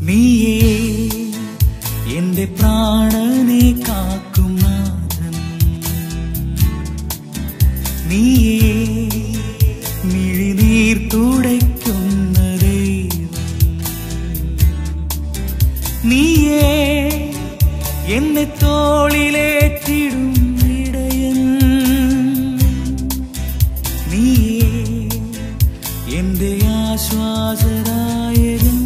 നീയേ എന്റെ പ്രാണനെ കാക്കും നാഥൻ നീയേ മിഴിനീർ തുടയ്ക്കുന്ന ദൈവം നീയേ എന്നെ തോളിലേറ്റിടും ഇടയൻ നീയേ എന്റെ ആശ്വാസരായകൻ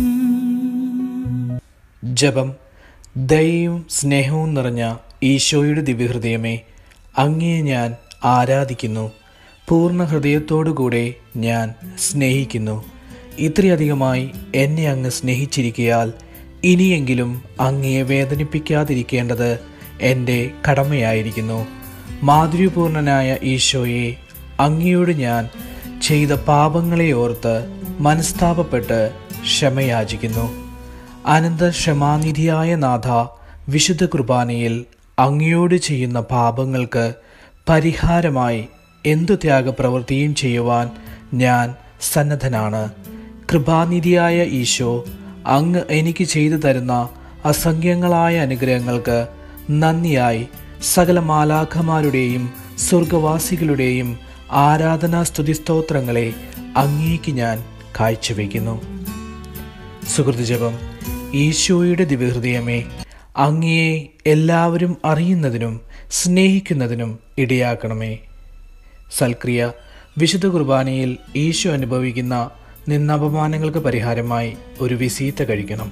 ജപം ദയയും സ്നേഹവും നിറഞ്ഞ ഈശോയുടെ ദിവ്യഹൃദയമേ അങ്ങയെ ഞാൻ ആരാധിക്കുന്നു പൂർണ്ണ ഹൃദയത്തോടുകൂടെ ഞാൻ സ്നേഹിക്കുന്നു ഇത്രയധികമായി എന്നെ അങ്ങ് സ്നേഹിച്ചിരിക്കയാൽ ഇനിയെങ്കിലും അങ്ങയെ വേദനിപ്പിക്കാതിരിക്കേണ്ടത് എൻ്റെ കടമയായിരിക്കുന്നു മാധുര്യപൂർണനായ ഈശോയെ അങ്ങയോട് ഞാൻ ചെയ്ത പാപങ്ങളെ ഓർത്ത് മനസ്താപപ്പെട്ട് ക്ഷമയാചിക്കുന്നു അനന്ത ക്ഷമാനിധിയായ നാഥ വിശുദ്ധ കുർബാനയിൽ അങ്ങയോട് ചെയ്യുന്ന പാപങ്ങൾക്ക് പരിഹാരമായി എന്തു ത്യാഗപ്രവൃത്തിയും ചെയ്യുവാൻ ഞാൻ സന്നദ്ധനാണ് കൃപാനിധിയായ ഈശോ അങ്ങ് എനിക്ക് ചെയ്തു തരുന്ന അസംഖ്യങ്ങളായ അനുഗ്രഹങ്ങൾക്ക് നന്ദിയായി സകല മാലാഖമാരുടെയും സ്വർഗവാസികളുടെയും ആരാധനാ സ്തുതിസ്തോത്രങ്ങളെ അങ്ങേക്ക് ഞാൻ കാഴ്ചവെക്കുന്നു സുഹൃത്ത് ജപം ഈശോയുടെ ദിവ്യഹൃദയമേ അങ്ങയെ എല്ലാവരും അറിയുന്നതിനും സ്നേഹിക്കുന്നതിനും ഇടയാക്കണമേ സൽക്രിയ വിശുദ്ധ കുർബാനയിൽ ഈശോ അനുഭവിക്കുന്ന നിന്നപമാനങ്ങൾക്ക് പരിഹാരമായി ഒരു വിസീത്ത കഴിക്കണം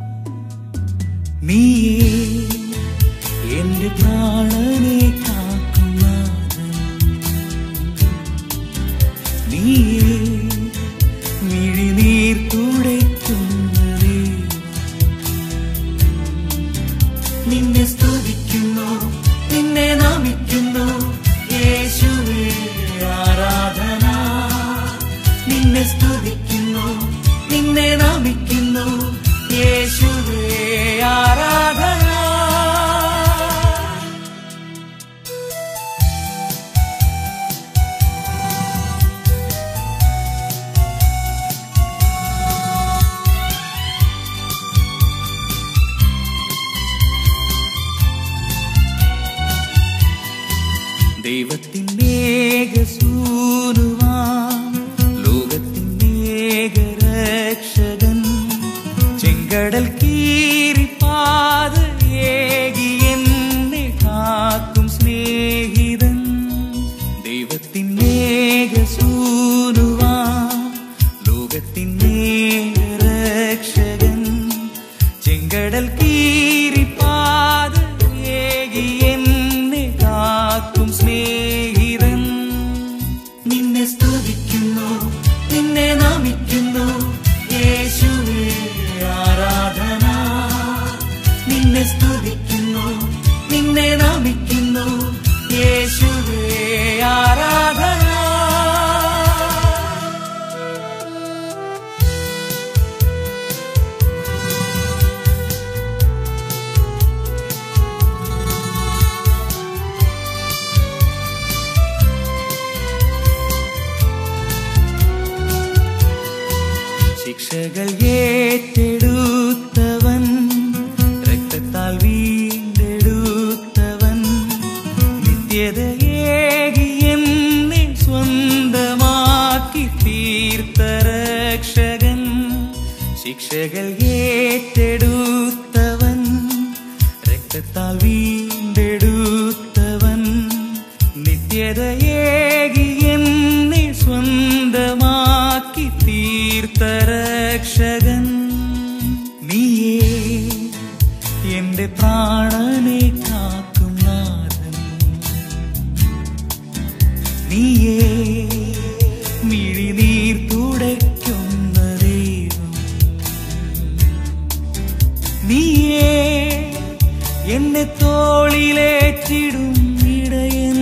നീയേ എന്റെ പ്രാണനെ കാക്കും നാഥൻ നീയേ മിഴിനീർ തുടയ്ക്കുന്ന ദൈവം. നിന്നെ സ്തുതിക്കുന്നു നിന്നെ നമിക്കുന്നു യേശുവേ ആരാധന നിന്നെ സ്തുതിക്കുന്നു നിന്നെ നമിക്കുന്നു യേശുവേ ആരാധന ദൈവത്തിനേകസൂനുവാൻ ലോകത്തിനേകരക്ഷകൻ ചെങ്കടൽ കീറിപ്പാത ഏകി എന്നെ കാക്കും സ്നേഹിതൻ ദൈവത്തിനേകസൂനുവാൻ ലോകത്തിനേകരക്ഷകൻ ചെങ്കടൽ കീറിപ്പാത ഏകി എന്നെ കാക്കും സ്നേഹിതൻ നിന്നെ സ്തുതിക്കുന്നു നിന്നെ നമിക്കുന്നു യേശുവേ ആരാധന നിന്നെ സ്തുതിക്കുന്നു നിന്നെ നമിക്കുന്നു യേശുവേ ആരാധന ശിക്ഷകൾ ഏറ്റെടുത്തവൻ രക്തത്താൽ വീണ്ടെടുത്തവൻ നിത്യതയേകി എന്നെ സ്വന്തമാക്കി തീർത്ത രക്ഷകൻ ശിക്ഷകൾ ഏറ്റെടുത്തവൻ രക്തത്താൽ വീണ്ടെടുത്തവൻ നിത്യതയേകി എന്നെ സ്വന്തമാക്കി തീർത്ത രക്ഷകൻ നീയേ എന്റെ പ്രാണനെ കാക്കും നാഥൻ നീയേ മിഴിനീർ തുടയ്ക്കുന്ന ദൈവം നീയേ എന്നെ തോളിലേറ്റിടും ഇടയൻ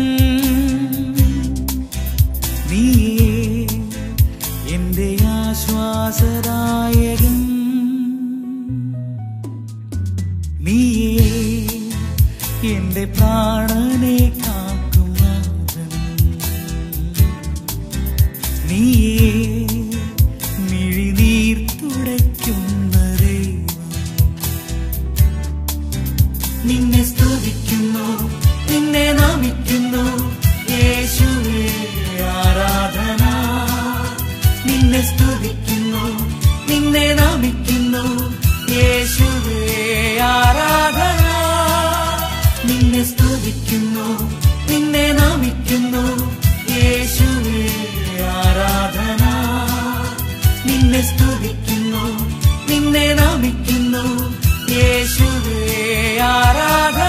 നീയേ എന്റെ ആശ്വാസദായകൻ നീയേ എന്റെ പ്രാണനെ കാക്കും നാഥൻ നീയേ മിഴിനീർ തുടയ്ക്കുന്ന ദൈവം നമിക്കുന്നു യേശുവേ ആരാധന നിന്നെ സ്തുതിക്കുന്നു നിന്നെ നമിക്കുന്നു യേശുവേ ആരാധന നിന്നെ സ്തുതിക്കുന്നു നിന്നെ നമിക്കുന്നു യേശുവേ ആരാധന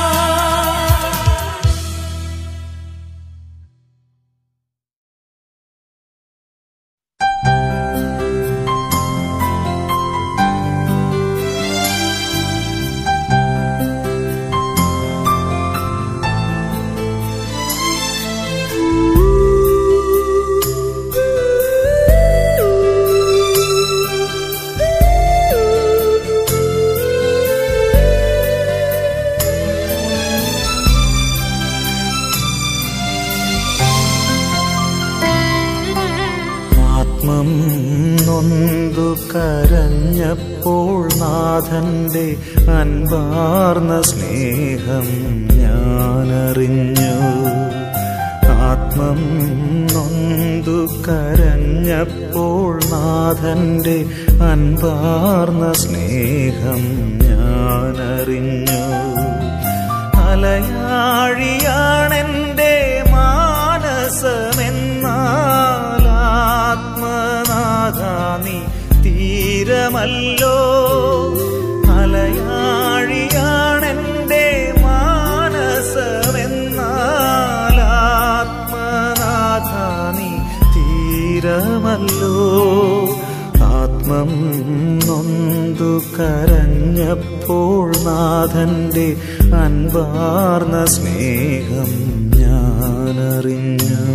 ആത്മം നൊന്തു കരഞ്ഞപ്പോൾ നാഥന്റെ അൻപാർന്ന സ്നേഹം ഞാനറിഞ്ഞു ആത്മം നൊന്തു കരഞ്ഞപ്പോൾ നാഥന്റെ അൻപാർന്ന സ്നേഹം ഞാനറിഞ്ഞു അലയാഴിയാണെന്റെ മാനസമെന്നാൽ ആത്മനാഥ നീ തീരമല്ലോ അലയാഴിയാണെന്റെ മാനസമെന്നാൽ ആത്മനാഥ നീ തീരമല്ലോ ആത്മം നൊന്തു കരഞ്ഞപ്പോൾ നാഥന്റെ അൻപാർന്ന സ്നേഹം ഞാനറിഞ്ഞു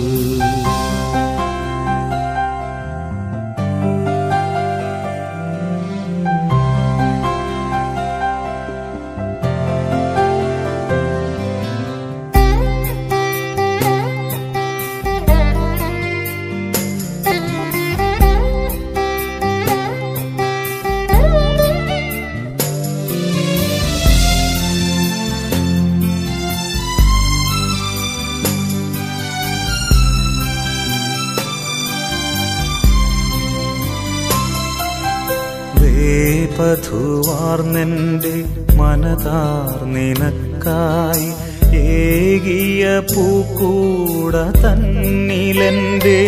വേപധുവാർന്നെന്റെ മനതാർ നിനക്കായി ഏകിയ പൂക്കൂട തന്നിലെന്റെ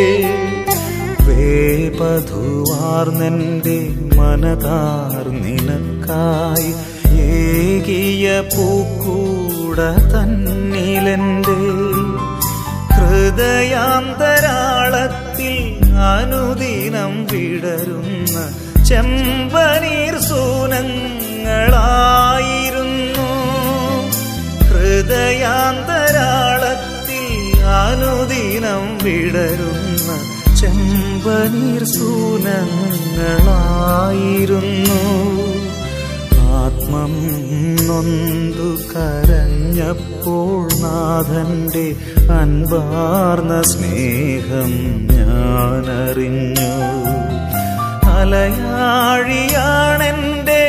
വേപധുവാർന്നെന്റെ മനതാർ നിനക്കായി ഏകിയ പൂക്കൂട തന്നിലെന്റെ ഹൃദയാന്തരാളത്തിൽ അനുദിനം വിടരുന്ന ചെമ്പനീർ സൂനങ്ങളായിരുന്നു ഹൃദയാന്തരാളത്തിൽ അനുദിനം വിടരുന്ന ചെമ്പനീർ സൂനങ്ങളായിരുന്നു ആത്മം നൊന്തു കരഞ്ഞപ്പോൾ നാഥന്റെ അൻപാർന്ന സ്നേഹം ഞാനറിഞ്ഞു അലയാഴിയാണെന്റെ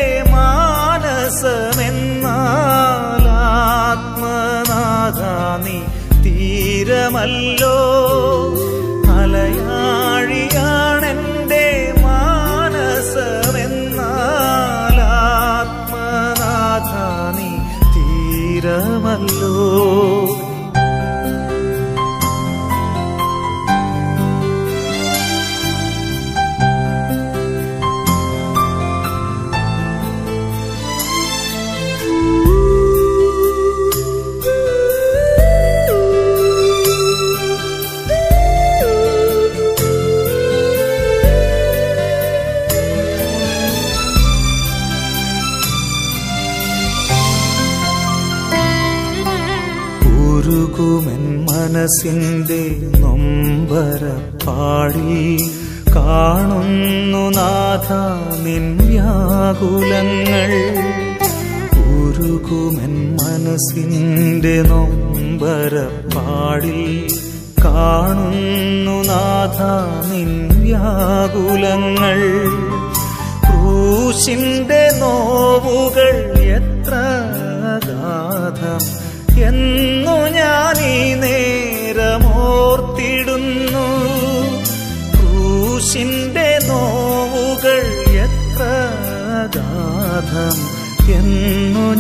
മാനസമെന്നാൽ ആത്മനാഥ നീ തീരമല്ലോ അലയാഴിയാണെന്റെ മാനസമെന്നാൽ ആത്മനാഥ നീ തീരമല്ലോ ഉരുകുമെൻ മനസ്സിന്റെ നൊമ്പര പാടി കാണുന്നു നാഥ നിൻ വ്യാകുലങ്ങൾ ഉരുകുമെൻ മനസ്സിന്റെ നൊമ്പര പാടി കാണുന്നു നാഥ നിൻ വ്യാകുലങ്ങൾ ക്രൂശിന്റെ നോവുകൾ എത്ര ഗാധം എന്നു ഞാൻ ഈ നേരമോർത്തിടുന്നു ക്രൂശിന്റെ നോവുകൾ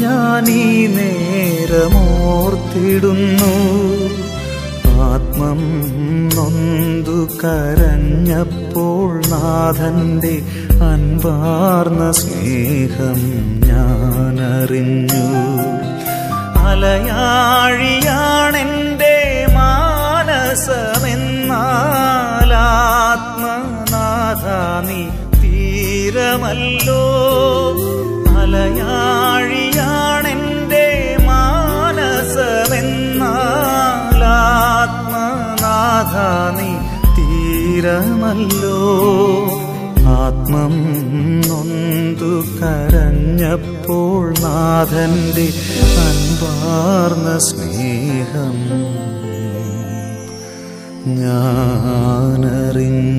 ഞാൻ ഈ നേരമോർത്തിടുന്നു ആത്മം നൊന്തു കരഞ്ഞപ്പോൾ നാഥന്റെ അൻപാർന്ന സ്നേഹം ഞാനറിഞ്ഞു അലയാഴിയാണെൻ്റെ മാനസമെന്നാലാത്മനാഥ നീ തീരമല്ലോ അലയാഴിയാണെൻ്റെ മാനസമെന്നാലാത്മനാഥ നീ തീരമല്ലോ ആത്മം നൊന്തു കരഞ്ഞപ്പോൾ നാഥന്റെ അൻപാർന്ന സ്നേഹം ഞാനറിഞ്ഞു